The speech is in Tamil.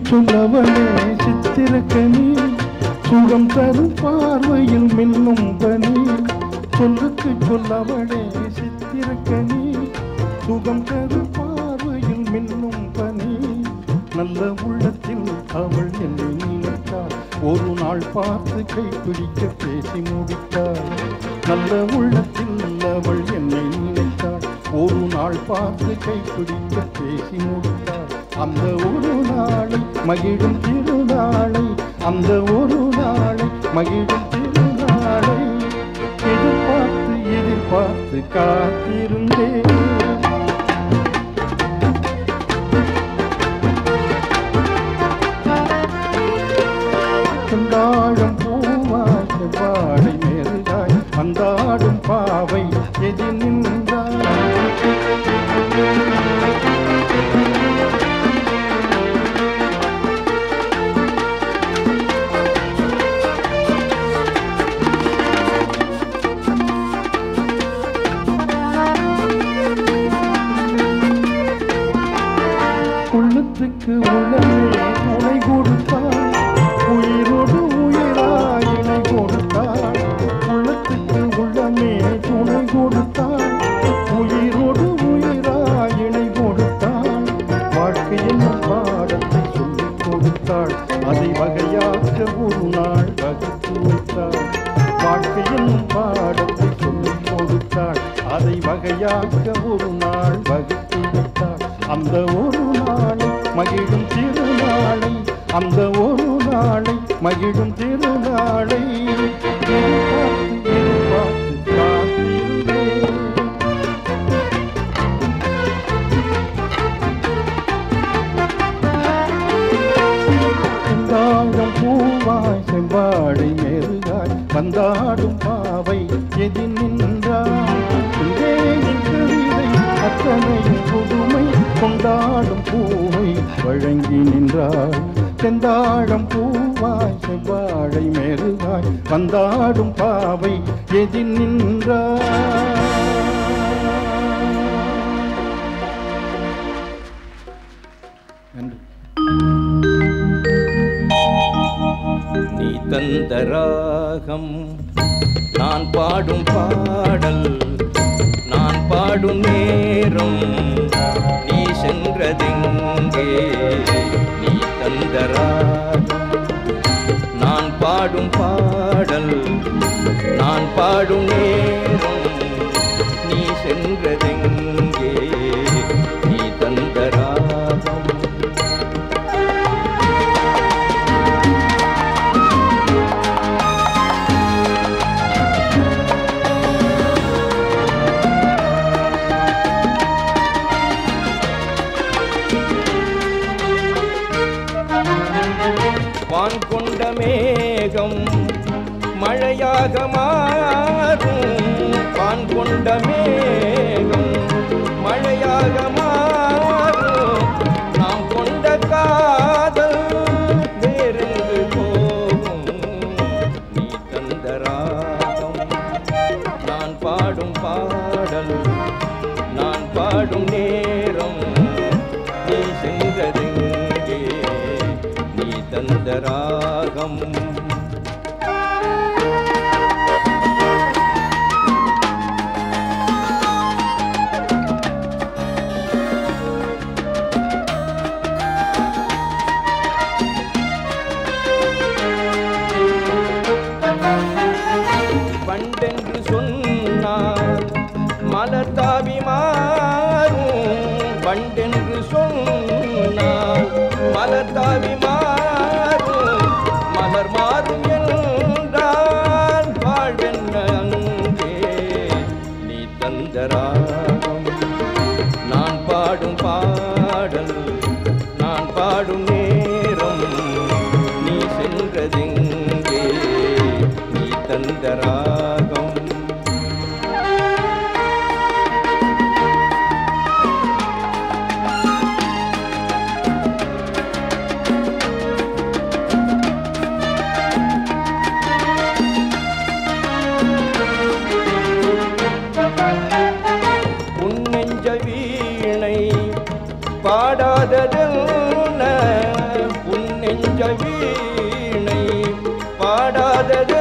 சொல்லவனே சித்திரக்கனி சுகம் தரும் பார்வையில் மின்னும் பனி சொல்லுக்கு சொல்லவனே சித்திரக்கனி சுகம் தரும் பார்வையில் மின்னும் பனி நல்ல உள்ளத்தில் அவள் என்னை நினைத்தாள் ஒரு நாள் பார்த்து கைப்பிடிக்க பேசி முடித்தாள் நல்ல உள்ளத்தில் அவள் என்னை நினைத்தாள் ஒரு நாள் பார்த்து கைப்பிடிக்க பேசி முடித்தாள் அந்த ஒரு நாளை மகிழும் திருநாளை அந்த ஒரு நாளை மகிழும் திருநாளை எதிர்பார்த்து எதிர்பார்த்து காத்திருந்தேன் கொண்டாடும் பூவாய் செவ்வாடை மேல்காய் அந்தாடும் பாவை எதி நின்றாய் உள்ளத்துக்கு உள்ளமே துணை கொடுத்தாள் உயிரோடு உயிராய் இணை கொடுத்தாள் உள்ளத்துக்கு உள்ளமே துணை கொடுத்தாள் உயிரோடு உயிராய் இணை கொடுத்தாள் வாழ்க்கையின் பாடத்தை சொல்லிக் கொடுத்தாள் அதை வகையாக்க ஒரு நாள் வகுத்து வைத்தாள் வாழ்க்கையின் பாடத்தை சொல்லிக் கொடுத்தாள் அதை வகையாக்க ஒரு நாள் வகுத்து வைத்தாள் அந்த ஒரு நாளை மகிழும் திருநாளை அந்த ஒரு நாளை மகிழும் திருநாளை எதிர்பார்த்து எதிர்பார்த்து காத்திருந்தேன் செந்தாழம் பூவாய் செவ்வாழை மேறுகாய் வந்தாடும் பாவை எதி நின்றாய் என் கவிதை அத்தனையும் புதுமை கொண்டாடும் பூவை வழங்கி நின்றாள் செந்தாழம் பூவாய் செவ்வாழை மேறுகாய் வந்தாடும் பாவை எதி நின்றாய் நன்றி நீ தந்த ராகம் நான் பாடும் பாடல் நான் பாடும் நேரம் நீ சென்றதெங்கே நீ தந்த ராகம் நான் பாடும் பாடல் நான் பாடும் நேரம் நீ சென்றதெங்கே நீ தந்த ராகம் வான் கொண்ட மேகம் மழையாக மாறும் வான் கொண்ட மேகம் மழையாக மாறும் நாம் கொண்ட காதல் வேறெங்கு போகும் நீ தந்த ராகம் நான் பாடும் பாடல் நான் பாடும் நேரம் நீ சென்றதெங்கே நீ தந்த ராகம் பண்டென்று சொன்னால் மலர் தாவி மாறும் பண்டென்று சொன்னால் மலர் தாவி மாறும் மலர் மாறும் என்றால் வாழ்வென்ன அங்கே நீ தந்த ராகம் நான் பாடும் பாடல் நான் பாடும் நேரம் நீ சென்றதெங்கே நீ தந்த ராகம் உன் நெஞ்ச வீணை பாடாததென்ன உன் நெஞ்ச வீணை பாடாதது